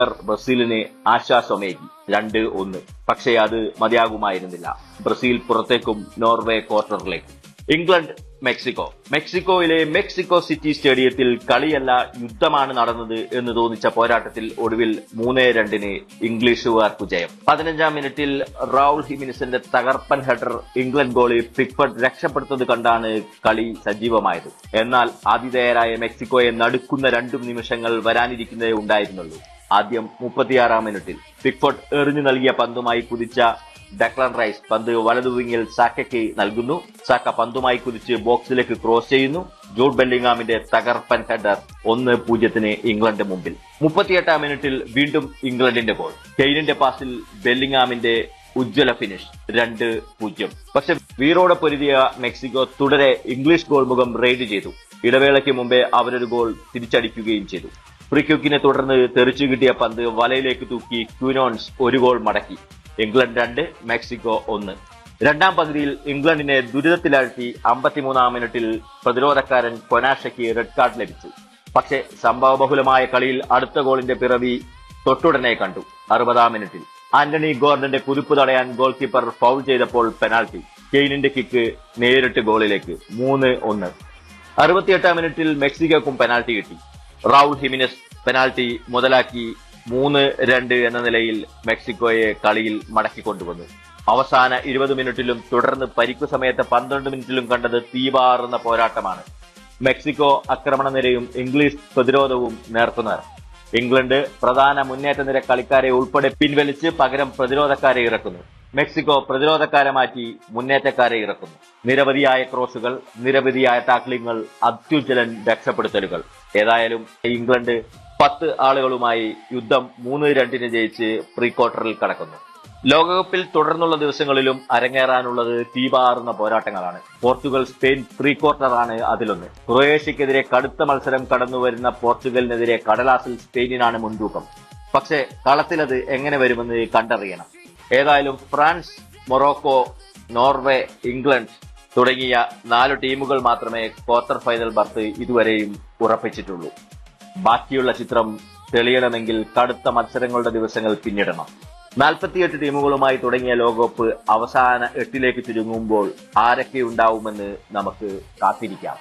ബ്രസീലിന് ആശ്വാസമേകി രണ്ട് ഒന്ന് പക്ഷേ അത് മതിയാകുമായിരുന്നില്ല ബ്രസീൽ പുറത്തേക്കും നോർവേ ക്വാർട്ടറിലേക്ക് ഇംഗ്ലണ്ട് മെക്സിക്കോ മെക്സിക്കോയിലെ മെക്സിക്കോ സിറ്റി സ്റ്റേഡിയത്തിൽ കളിയല്ല യുദ്ധമാണ് നടന്നത് എന്ന് തോന്നിച്ച പോരാട്ടത്തിൽ ഒടുവിൽ മൂന്ന് രണ്ടിന് ഇംഗ്ലീഷുകാർക്ക് ജയം പതിനഞ്ചാം മിനിറ്റിൽ റൌൾ ഹിമിനിസിന്റെ തകർപ്പൻ ഹെഡർ ഇംഗ്ലണ്ട് ഗോളി പിക്ഫർഡ് രക്ഷപ്പെടുത്തുന്നത് കണ്ടാണ് കളി സജീവമായത് എന്നാൽ ആതിഥേയരായ മെക്സിക്കോയെ നടുക്കുന്ന രണ്ടും നിമിഷങ്ങൾ വരാനിരിക്കുന്നതേ ഉണ്ടായിരുന്നുള്ളൂ ആദ്യം മുപ്പത്തിയാറാം മിനിറ്റിൽ പിക്ഫോർഡ് എറിഞ്ഞു നൽകിയ പന്തുമായി കുതിച്ച ഡക്ലൻ റൈസ് പന്ത് വലതുവിങ്ങിൽ സാക്കയ്ക്ക് നൽകുന്നു സാക്ക പന്തുമായി കുതിച്ച് ബോക്സിലേക്ക് ക്രോസ് ചെയ്യുന്നു ജൂഡ് ബെല്ലിംഗാമിന്റെ തകർപ്പൻ ഹെഡർ ഒന്ന് പൂജ്യത്തിന് ഇംഗ്ലണ്ട് മുമ്പിൽ മുപ്പത്തിയെട്ടാം മിനിറ്റിൽ വീണ്ടും ഇംഗ്ലണ്ടിന്റെ ഗോൾ കെയ്നിന്റെ പാസിൽ ബെല്ലിംഗാമിന്റെ ഉജ്ജ്വല ഫിനിഷ് രണ്ട് പൂജ്യം പക്ഷെ വീറോടെ പൊരുതിയ മെക്സിക്കോ തുടരെ ഇംഗ്ലീഷ് ഗോൾ മുഖം റെയ്ഡ് ചെയ്തു ഇടവേളയ്ക്ക് മുമ്പേ അവരൊരു ഗോൾ തിരിച്ചടിക്കുകയും ചെയ്തു ഫ്രീക്യൂക്കിനെ തുടർന്ന് തെറിച്ചു കിട്ടിയ പന്ത് വലയിലേക്ക് തൂക്കി ക്യൂനോൺസ് ഒരു ഗോൾ മടക്കി ഇംഗ്ലണ്ട് രണ്ട് മെക്സിക്കോ ഒന്ന് രണ്ടാം പകുതിയിൽ ഇംഗ്ലണ്ടിനെ ദുരിതത്തിലാഴ്ത്തി അമ്പത്തിമൂന്നാം മിനിറ്റിൽ പ്രതിരോധക്കാരൻ കൊനാഷയ്ക്ക് റെഡ് കാർഡ് ലഭിച്ചു പക്ഷേ സംഭവബഹുലമായ കളിയിൽ അടുത്ത ഗോളിന്റെ പിറവി തൊട്ടുടനെ കണ്ടു അറുപതാം മിനിറ്റിൽ ആന്റണി ഗോർഡന്റെ കുതിപ്പ് തടയാൻ ഗോൾ കീപ്പർ ഫൗൾ ചെയ്തപ്പോൾ പെനാൽറ്റി കെയ്നിന്റെ കിക്ക് നേരിട്ട് ഗോളിലേക്ക് മൂന്ന് ഒന്ന് അറുപത്തിയെട്ടാം മിനിറ്റിൽ മെക്സിക്കോക്കും പെനാൽറ്റി കിട്ടി റൌൾ ഹിമിനസ് പെനാൽറ്റി മുതലാക്കി മൂന്ന് രണ്ട് എന്ന നിലയിൽ മെക്സിക്കോയെ കളിയിൽ മടക്കിക്കൊണ്ടുവന്നു അവസാന ഇരുപത് മിനിറ്റിലും തുടർന്ന് പരിക്കു സമയത്ത് പന്ത്രണ്ട് മിനിറ്റിലും കണ്ടത് തീവാറുന്ന പോരാട്ടമാണ് മെക്സിക്കോ ആക്രമണ നിരയും ഇംഗ്ലീഷ് പ്രതിരോധവും നേർക്കുനേർ ഇംഗ്ലണ്ട് പ്രധാന മുന്നേറ്റ നിര കളിക്കാരെ ഉൾപ്പെടെ പിൻവലിച്ച് പകരം പ്രതിരോധക്കാരെ ഇറക്കുന്നു മെക്സിക്കോ പ്രതിരോധക്കാരെ മാറ്റി മുന്നേറ്റക്കാരെ ഇറക്കുന്നു നിരവധിയായ ക്രോസുകൾ നിരവധിയായ ടാക്ലിങ്ങൾ അത്യുജ്വലൻ രക്ഷപ്പെടുത്തലുകൾ ഏതായാലും ഇംഗ്ലണ്ട് പത്ത് ആളുകളുമായി യുദ്ധം മൂന്ന് രണ്ടിന് ജയിച്ച് പ്രീ ക്വാർട്ടറിൽ കടക്കുന്നു ലോകകപ്പിൽ തുടർന്നുള്ള ദിവസങ്ങളിലും അരങ്ങേറാനുള്ളത് തീപാറുന്ന പോരാട്ടങ്ങളാണ് പോർച്ചുഗൽ സ്പെയിൻ പ്രീ ക്വാർട്ടറാണ് അതിലൊന്ന് ക്രൊയേഷ്യക്കെതിരെ കടുത്ത മത്സരം കടന്നുവരുന്ന പോർച്ചുഗലിനെതിരെ കടലാസിൽ സ്പെയിനിനാണ് മുൻതൂക്കം പക്ഷേ കളത്തിലത് എങ്ങനെ വരുമെന്ന് കണ്ടറിയണം ഏതായാലും ഫ്രാൻസ് മൊറോക്കോ നോർവേ ഇംഗ്ലണ്ട് തുടങ്ങിയ നാല് ടീമുകൾ മാത്രമേ ക്വാർട്ടർ ഫൈനൽ ബർത്ത് ഇതുവരെയും ഉറപ്പിച്ചിട്ടുള്ളൂ ബാക്കിയുള്ള ചിത്രം തെളിയണമെങ്കിൽ കടുത്ത മത്സരങ്ങളുടെ ദിവസങ്ങൾ പിന്നിടണം നാൽപ്പത്തിയെട്ട് ടീമുകളുമായി തുടങ്ങിയ ലോകകപ്പ് അവസാന എട്ടിലേക്ക് ചുരുങ്ങുമ്പോൾ ആരൊക്കെ ഉണ്ടാവുമെന്ന് നമുക്ക് കാത്തിരിക്കാം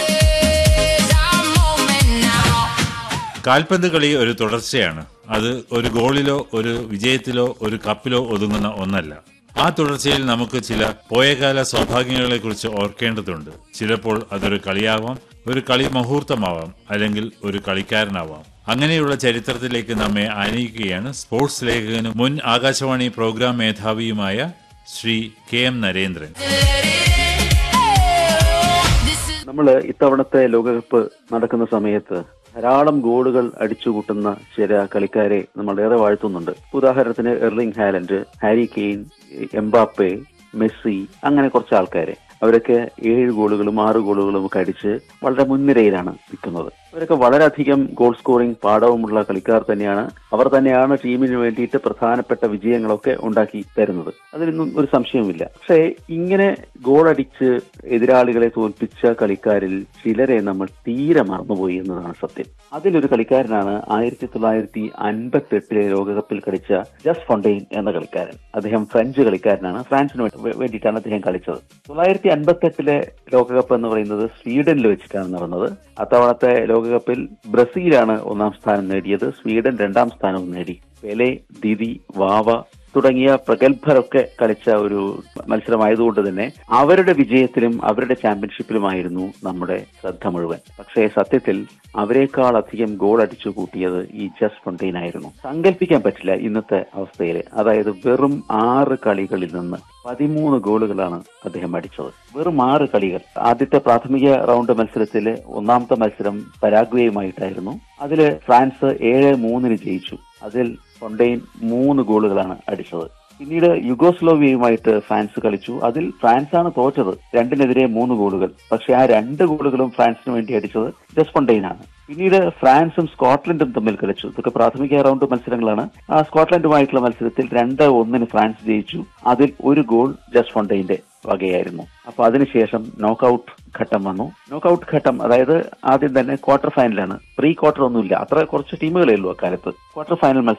This our moment now. കാൽപന്ത് കളി ഒരു തുടർച്ചയാണ് അത് ഒരു ഗോളിലോ ഒരു വിജയത്തിലോ ഒരു കപ്പിലോ ഒതുങ്ങുന്ന ഒന്നല്ല ആ തുടർച്ചയിൽ നമുക്ക് ചില പോയകാല സൗഭാഗ്യങ്ങളെ കുറിച്ച് ഓർക്കേണ്ടതുണ്ട് ചിലപ്പോൾ അതൊരു കളിയാവാം ഒരു കളി മുഹൂർത്തമാവാം അല്ലെങ്കിൽ ഒരു കളിക്കാരനാവാം അങ്ങനെയുള്ള ചരിത്രത്തിലേക്ക് നമ്മെ ആനയിക്കുകയാണ് സ്പോർട്സ് ലേഖകനും മുൻ ആകാശവാണി പ്രോഗ്രാം മേധാവിയുമായ Shri K M Narendran This is നമ്മൾ ഇത്തവണത്തെ ലോകകപ്പ് നടക്കുന്ന സമയത്ത് ധാരാളം ഗോളുകൾ അടിച്ചുകൂട്ടുന്ന ചില കളിക്കാരെ നമ്മൾ ഏറെ വാഴ്ത്തുന്നുണ്ട് ഉദാഹരണത്തിന് Erling Haaland Harry Kane Mbappe Messi അങ്ങനെ കുറച്ച് ആൾക്കാരെ അവരൊക്കെ ഏഴ് ഗോളുകളും ആറ് ഗോളുകളും ഒക്കെ അടിച്ച് വളരെ മുൻനിരയിലാണ് നിൽക്കുന്നത് അവരൊക്കെ വളരെയധികം ഗോൾ സ്കോറിംഗ് പാഠവുമുള്ള കളിക്കാർ തന്നെയാണ് അവർ തന്നെയാണ് ടീമിന് വേണ്ടിയിട്ട് പ്രധാനപ്പെട്ട വിജയങ്ങളൊക്കെ ഉണ്ടാക്കി തരുന്നത് അതിലൊന്നും ഒരു സംശയവുമില്ല പക്ഷേ ഇങ്ങനെ ഗോൾ അടിച്ച് എതിരാളികളെ തോൽപ്പിച്ച കളിക്കാരിൽ ചിലരെ നമ്മൾ തീരെ മറന്നുപോയി എന്നതാണ് സത്യം അതിലൊരു കളിക്കാരനാണ് ആയിരത്തി തൊള്ളായിരത്തി അൻപത്തി എട്ടിലെ ലോകകപ്പിൽ കളിച്ച ജസ് ഫൊണ്ടെയിൻ എന്ന കളിക്കാരൻ അദ്ദേഹം ഫ്രഞ്ച് കളിക്കാരനാണ് ഫ്രാൻസിന് വേ- വേണ്ടിയിട്ടാണ് അദ്ദേഹം കളിച്ചത് തൊള്ളായിരത്തി അൻപത്തി എട്ടിലെ ലോകകപ്പ് എന്ന് പറയുന്നത് സ്വീഡനിൽ വെച്ചിട്ടാണ് നടന്നത് അത്തവണത്തെ ലോകകപ്പിൽ ബ്രസീലാണ് ഒന്നാം സ്ഥാനം നേടിയത് സ്വീഡൻ രണ്ടാം സ്ഥാനവും നേടി പെലെ ദിദി വാവ തുടങ്ങിയ പ്രഗത്ഭരൊക്കെ കളിച്ച ഒരു മത്സരമായതുകൊണ്ട് തന്നെ അവരുടെ വിജയത്തിലും അവരുടെ ചാമ്പ്യൻഷിപ്പിലുമായിരുന്നു നമ്മുടെ ശ്രദ്ധ മുഴുവൻ പക്ഷേ സത്യത്തിൽ അവരെക്കാൾ അധികം ഗോൾ അടിച്ചു കൂട്ടിയത് ഈ ജസ് ഫൊണ്ടെയിൻ ആയിരുന്നു സങ്കല്പിക്കാൻ പറ്റില്ല ഇന്നത്തെ അവസ്ഥയിൽ അതായത് വെറും ആറ് കളികളിൽ നിന്ന് പതിമൂന്ന് ഗോളുകളാണ് അദ്ദേഹം അടിച്ചത് വെറും ആറ് കളികൾ ആദ്യത്തെ പ്രാഥമിക റൗണ്ട് മത്സരത്തിൽ ഒന്നാമത്തെ മത്സരം പരാഗ്വേയുമായിട്ടായിരുന്നു അതിൽ ഫ്രാൻസ് ഏഴ് മൂന്നിന് ജയിച്ചു അതിൽ ഫൊണ്ടെയിൻ മൂന്ന് ഗോളുകളാണ് അടിച്ചത് പിന്നീട് യുഗോസ്ലോവിയയുമായിട്ട് ഫ്രാൻസ് കളിച്ചു അതിൽ ഫ്രാൻസ് ആണ് തോറ്റത് രണ്ടിനെതിരെ മൂന്ന് ഗോളുകൾ പക്ഷെ ആ രണ്ട് ഗോളുകളും ഫ്രാൻസിന് വേണ്ടി അടിച്ചത് ജസ്ഫൊണ്ടെയിൻ ആണ് പിന്നീട് ഫ്രാൻസും സ്കോട്ട്ലൻഡും തമ്മിൽ കളിച്ചു ഇതൊക്കെ പ്രാഥമിക റൗണ്ട് മത്സരങ്ങളാണ് ആ സ്കോട്ട്ലൻഡുമായിട്ടുള്ള മത്സരത്തിൽ രണ്ട് ഒന്നിന് ഫ്രാൻസ് ജയിച്ചു അതിൽ ഒരു ഗോൾ ജസ്ഫൊണ്ടെയിന്റെ വകയായിരുന്നു അപ്പൊ അതിനുശേഷം നോക്കൌട്ട് ഘട്ടം വന്നു നോക്കൌട്ട് ഘട്ടം അതായത് ആദ്യം തന്നെ ക്വാർട്ടർ ഫൈനലാണ് പ്രീ ക്വാർട്ടർ ഒന്നുമില്ല അത്ര കുറച്ച് ടീമുകളേ ഉള്ളൂ അക്കാലത്ത് ക്വാർട്ടർ ഫൈനൽ